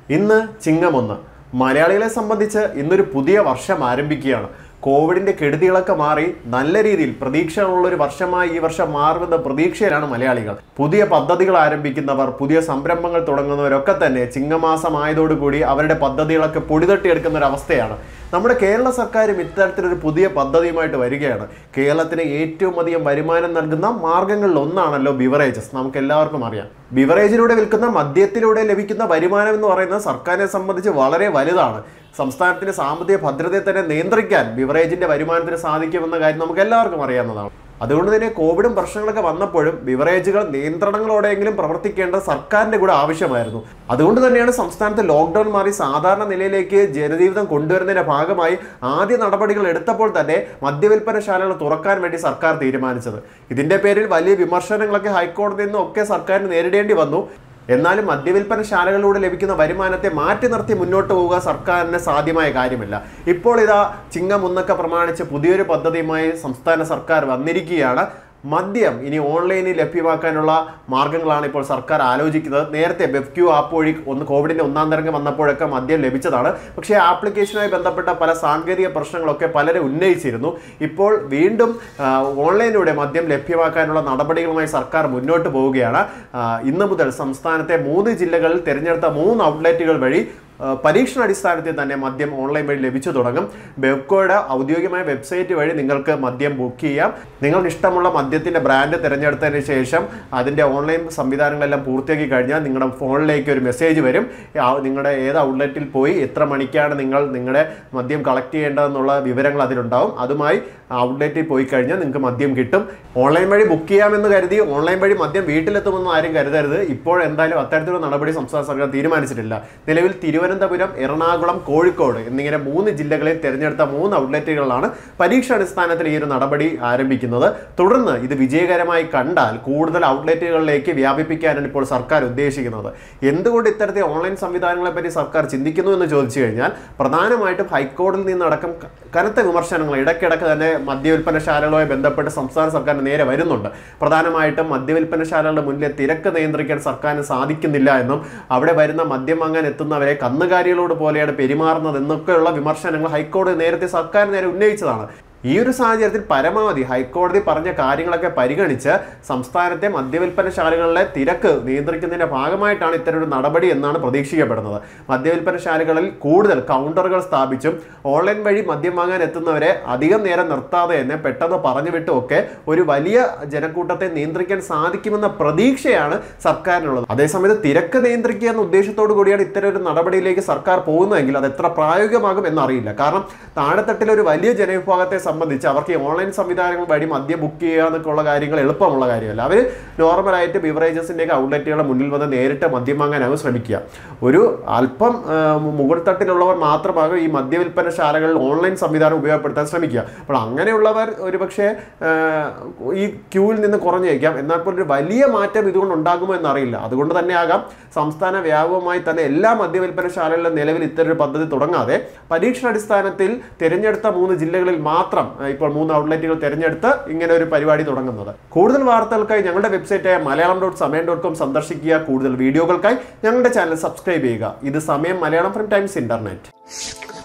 ഇന്ന് ചിങ്ങമൊന്ന് മലയാളികളെ സംബന്ധിച്ച് ഇന്നൊരു പുതിയ വർഷം ആരംഭിക്കുകയാണ് കോവിഡിന്റെ കെടുതികളൊക്കെ മാറി നല്ല രീതിയിൽ പ്രതീക്ഷകളുള്ള ഒരു വർഷമായി ഈ വർഷം മാറുമെന്ന പ്രതീക്ഷയിലാണ് മലയാളികൾ പുതിയ പദ്ധതികൾ ആരംഭിക്കുന്നവർ പുതിയ സംരംഭങ്ങൾ തുടങ്ങുന്നവരൊക്കെ തന്നെ ചിങ്ങമാസം ആയതോടുകൂടി അവരുടെ പദ്ധതികളൊക്കെ പൊടിതട്ടിയെടുക്കുന്ന ഒരു അവസ്ഥയാണ് നമ്മുടെ കേരള സർക്കാരും ഇത്തരത്തിലൊരു പുതിയ പദ്ധതിയുമായിട്ട് വരികയാണ് കേരളത്തിന് ഏറ്റവും അധികം വരുമാനം നൽകുന്ന മാർഗങ്ങളിൽ ഒന്നാണല്ലോ ബിവറേജസ് നമുക്ക് എല്ലാവർക്കും അറിയാം ബിവറേജിലൂടെ വിൽക്കുന്ന മദ്യത്തിലൂടെ ലഭിക്കുന്ന വരുമാനം എന്ന് പറയുന്നത് സർക്കാരിനെ സംബന്ധിച്ച് വളരെ വലുതാണ് സംസ്ഥാനത്തിന്റെ സാമ്പത്തിക ഭദ്രതയെ തന്നെ നിയന്ത്രിക്കാൻ ബിവറേജിന്റെ വരുമാനത്തിന് സാധിക്കുമെന്ന കാര്യം നമുക്ക് എല്ലാവർക്കും അറിയാവുന്നതാണ് അതുകൊണ്ട് തന്നെ കോവിഡും പ്രശ്നങ്ങളൊക്കെ വന്നപ്പോഴും ബിവറേജുകൾ നിയന്ത്രണങ്ങളോടെയെങ്കിലും പ്രവർത്തിക്കേണ്ടത് സർക്കാരിന്റെ കൂടെ ആവശ്യമായിരുന്നു അതുകൊണ്ട് തന്നെയാണ് സംസ്ഥാനത്ത് ലോക്ക്ഡൌൺ മാറി സാധാരണ നിലയിലേക്ക് ജനജീവിതം കൊണ്ടുവരുന്നതിന്റെ ഭാഗമായി ആദ്യ നടപടികൾ എടുത്തപ്പോൾ തന്നെ മദ്യവിൽപ്പനശാലകൾ തുറക്കാൻ വേണ്ടി സർക്കാർ തീരുമാനിച്ചത് ഇതിന്റെ പേരിൽ വലിയ വിമർശനങ്ങളൊക്കെ ഹൈക്കോടതിയിൽ നിന്നും ഒക്കെ സർക്കാരിന് നേരിടേണ്ടി വന്നു എന്നാലും മദ്യവിൽപ്പനശാലകളിലൂടെ ലഭിക്കുന്ന വരുമാനത്തെ മാറ്റി നിർത്തി മുന്നോട്ട് പോവുക സർക്കാരിന് സാധ്യമായ കാര്യമല്ല ഇപ്പോൾ ഇതാ ചിങ്ങം ഒന്നൊക്കെ പ്രമാണിച്ച് പുതിയൊരു പദ്ധതിയുമായി സംസ്ഥാന സർക്കാർ വന്നിരിക്കുകയാണ് മദ്യം ഇനി ഓൺലൈനിൽ ലഭ്യമാക്കാനുള്ള മാർഗങ്ങളാണ് ഇപ്പോൾ സർക്കാർ ആലോചിക്കുന്നത് നേരത്തെ വെബ്ക്യൂ ആപ്പ് വഴി ഒന്ന് കോവിഡിന്റെ ഒന്നാം തരംഗം വന്നപ്പോഴൊക്കെ മദ്യം ലഭിച്ചതാണ് പക്ഷേ ആപ്ലിക്കേഷനുമായി ബന്ധപ്പെട്ട പല സാങ്കേതിക പ്രശ്നങ്ങളൊക്കെ പലരും ഉന്നയിച്ചിരുന്നു ഇപ്പോൾ വീണ്ടും ആ, ഓൺലൈനിലൂടെ മദ്യം ലഭ്യമാക്കാനുള്ള നടപടികളുമായി സർക്കാർ മുന്നോട്ട് പോവുകയാണ് ആ, ഇന്ന് മുതൽ സംസ്ഥാനത്തെ മൂന്ന് ജില്ലകളിൽ തിരഞ്ഞെടുത്ത മൂന്ന് ഔട്ട്ലെറ്റുകൾ വഴി ആ, പരീക്ഷണാടിസ്ഥാനത്തിൽ തന്നെ മദ്യം ഓൺലൈൻ വഴി ലഭിച്ചു തുടങ്ങും ബെവ്കോയുടെ ഔദ്യോഗികമായ വെബ്സൈറ്റ് വഴി നിങ്ങൾക്ക് മദ്യം ബുക്ക് ചെയ്യാം നിങ്ങൾക്ക് ഇഷ്ടമുള്ള മദ്യത്തിന്റെ ബ്രാൻഡ് തിരഞ്ഞെടുത്തതിന് ശേഷം അതിന്റെ ഓൺലൈൻ സംവിധാനങ്ങളെല്ലാം പൂർത്തിയാക്കി കഴിഞ്ഞാൽ നിങ്ങളുടെ ഫോണിലേക്ക് ഒരു മെസ്സേജ് വരും ആ, നിങ്ങളുടെ ഏത് ഔട്ട്ലെറ്റിൽ പോയി എത്ര മണിക്കാണ് നിങ്ങൾ നിങ്ങളുടെ മദ്യം കളക്ട് ചെയ്യേണ്ടതെന്നുള്ള വിവരങ്ങൾ അതിലുണ്ടാവും അതുമായി ഔട്ട്ലെറ്റിൽ പോയി കഴിഞ്ഞാൽ നിങ്ങൾക്ക് മദ്യം കിട്ടും ഓൺലൈൻ വഴി ബുക്ക് ചെയ്യാമെന്ന് കരുതി ഓൺലൈൻ വഴി മദ്യം വീട്ടിലെത്തുമെന്ന് ആരും കരുതരുത് ഇപ്പോൾ എന്തായാലും അത്തരത്തിലുള്ള നടപടി സംസ്ഥാന സർക്കാർ തീരുമാനിച്ചിട്ടില്ല നിലവിൽ തിരുവനന്തപുരം എറണാകുളം കോഴിക്കോട് എന്നിങ്ങനെ മൂന്ന് ജില്ലകളിൽ തിരഞ്ഞെടുത്ത മൂന്ന് ഔട്ട്ലെറ്റുകളിലാണ് പരീക്ഷാടിസ്ഥാനത്തിൽ ഈ ഒരു നടപടി ആരംഭിക്കുന്നത് തുടർന്ന് ഇത് വിജയകരമായി കണ്ടാൽ കൂടുതൽ ഔട്ട്ലെറ്റുകളിലേക്ക് വ്യാപിപ്പിക്കാനാണ് ഇപ്പോൾ സർക്കാർ ഉദ്ദേശിക്കുന്നത് എന്തുകൊണ്ട് ഇത്തരത്തിൽ ഓൺലൈൻ സംവിധാനങ്ങളെ പറ്റി സർക്കാർ ചിന്തിക്കുന്നു എന്ന് ചോദിച്ചു കഴിഞ്ഞാൽ പ്രധാനമായിട്ടും ഹൈക്കോടതിയിൽ നിന്നടക്കം ക- കനത്ത വിമർശനങ്ങൾ ഇടയ്ക്കിടയ്ക്ക് തന്നെ മദ്യവിൽപ്പനശാലകളുമായി ബന്ധപ്പെട്ട് സംസ്ഥാന സർക്കാരിന് നേരെ വരുന്നുണ്ട് പ്രധാനമായിട്ടും മദ്യവിൽപ്പനശാലകളുടെ മുന്നിലെ തിരക്ക് നിയന്ത്രിക്കാൻ സർക്കാരിന് സാധിക്കുന്നില്ല എന്നും അവിടെ വരുന്ന മദ്യം വാങ്ങാൻ എത്തുന്നവരെ കന്നുകാലികളോട് പോലെയാണ് പെരുമാറുന്നത് എന്നൊക്കെയുള്ള വിമർശനങ്ങൾ ഹൈക്കോടതി നേരത്തെ സർക്കാർ നേരെ ഉന്നയിച്ചതാണ് ഈ ഒരു സാഹചര്യത്തിൽ പരമാവധി ഹൈക്കോടതി പറഞ്ഞ കാര്യങ്ങളൊക്കെ പരിഗണിച്ച് സംസ്ഥാനത്തെ മദ്യവിൽപ്പനശാലകളിലെ തിരക്ക് നിയന്ത്രിക്കുന്നതിന്റെ ഭാഗമായിട്ടാണ് ഇത്തരം ഒരു നടപടി എന്നാണ് പ്രതീക്ഷിക്കപ്പെടുന്നത് മദ്യവിൽപ്പനശാലകളിൽ കൂടുതൽ കൗണ്ടറുകൾ സ്ഥാപിച്ചും ഓൺലൈൻ വഴി മദ്യം വാങ്ങാൻ എത്തുന്നവരെ അധികം നേരം നിർത്താതെ തന്നെ പെട്ടെന്ന് പറഞ്ഞു വിട്ടുമൊക്കെ ഒരു വലിയ ജനക്കൂട്ടത്തെ നിയന്ത്രിക്കാൻ സാധിക്കുമെന്ന പ്രതീക്ഷയാണ് സർക്കാരിനുള്ളത് അതേസമയത്ത് തിരക്ക് നിയന്ത്രിക്കുക എന്ന ഉദ്ദേശത്തോടു കൂടിയാണ് ഇത്തരം ഒരു നടപടിയിലേക്ക് സർക്കാർ പോകുന്നതെങ്കിൽ അത് എത്ര പ്രായോഗികമാകും എന്നറിയില്ല കാരണം താഴെത്തട്ടിലെ ഒരു വലിയ ജനവിഭാഗത്തെ സംബന്ധിച്ച് അവർക്ക് ഈ ഓൺലൈൻ സംവിധാനങ്ങൾ വഴി മദ്യം ബുക്ക് ചെയ്യുക എന്നൊക്കെയുള്ള കാര്യങ്ങൾ എളുപ്പമുള്ള കാര്യമല്ല അവർ നോർമലായിട്ട് ബിവറേജസിൻ്റെയൊക്കെ ഔട്ട്ലെറ്റുകളുടെ മുന്നിൽ വന്ന് നേരിട്ട് മദ്യം വാങ്ങാനാവും ശ്രമിക്കുക ഒരു അല്പം ആ, മുകൾ തട്ടിലുള്ളവർ മാത്രമാകും ഈ മദ്യവിൽപ്പനശാലകളിൽ ഓൺലൈൻ സംവിധാനം ഉപയോഗപ്പെടുത്താൻ ശ്രമിക്കുക അപ്പോൾ അങ്ങനെയുള്ളവർ ഒരുപക്ഷെ ആ, ഈ ക്യൂവിൽ നിന്ന് കുറഞ്ഞേക്കാം എന്നാൽ പോലും ഒരു വലിയ മാറ്റം ഇതുകൊണ്ട് ഉണ്ടാകുമോ എന്നറിയില്ല അതുകൊണ്ട് തന്നെ ആകാം സംസ്ഥാന വ്യാപകമായി തന്നെ എല്ലാ മദ്യവിൽപ്പനശാലകളിലും നിലവിൽ ഇത്തരം ഒരു പദ്ധതി തുടങ്ങാതെ പരീക്ഷണാടിസ്ഥാനത്തിൽ തിരഞ്ഞെടുത്ത മൂന്ന് ജില്ലകളിൽ മാത്രം ആ, ഇപ്പോൾ മൂന്ന് ഔട്ട്ലെറ്റുകൾ തിരഞ്ഞെടുത്ത് ഇങ്ങനെ ഒരു പരിപാടി തുടങ്ങുന്നത് കൂടുതൽ വാർത്തകൾക്കായി ഞങ്ങളുടെ വെബ്സൈറ്റായ Malayalam dot Samayam dot com സന്ദർശിക്കുക കൂടുതൽ വീഡിയോകൾക്കായി ഞങ്ങളുടെ ചാനൽ സബ്സ്ക്രൈബ് ചെയ്യുക ഇത് സമയം മലയാളം ഫ്രം ടൈംസ് ഇന്റർനെറ്റ്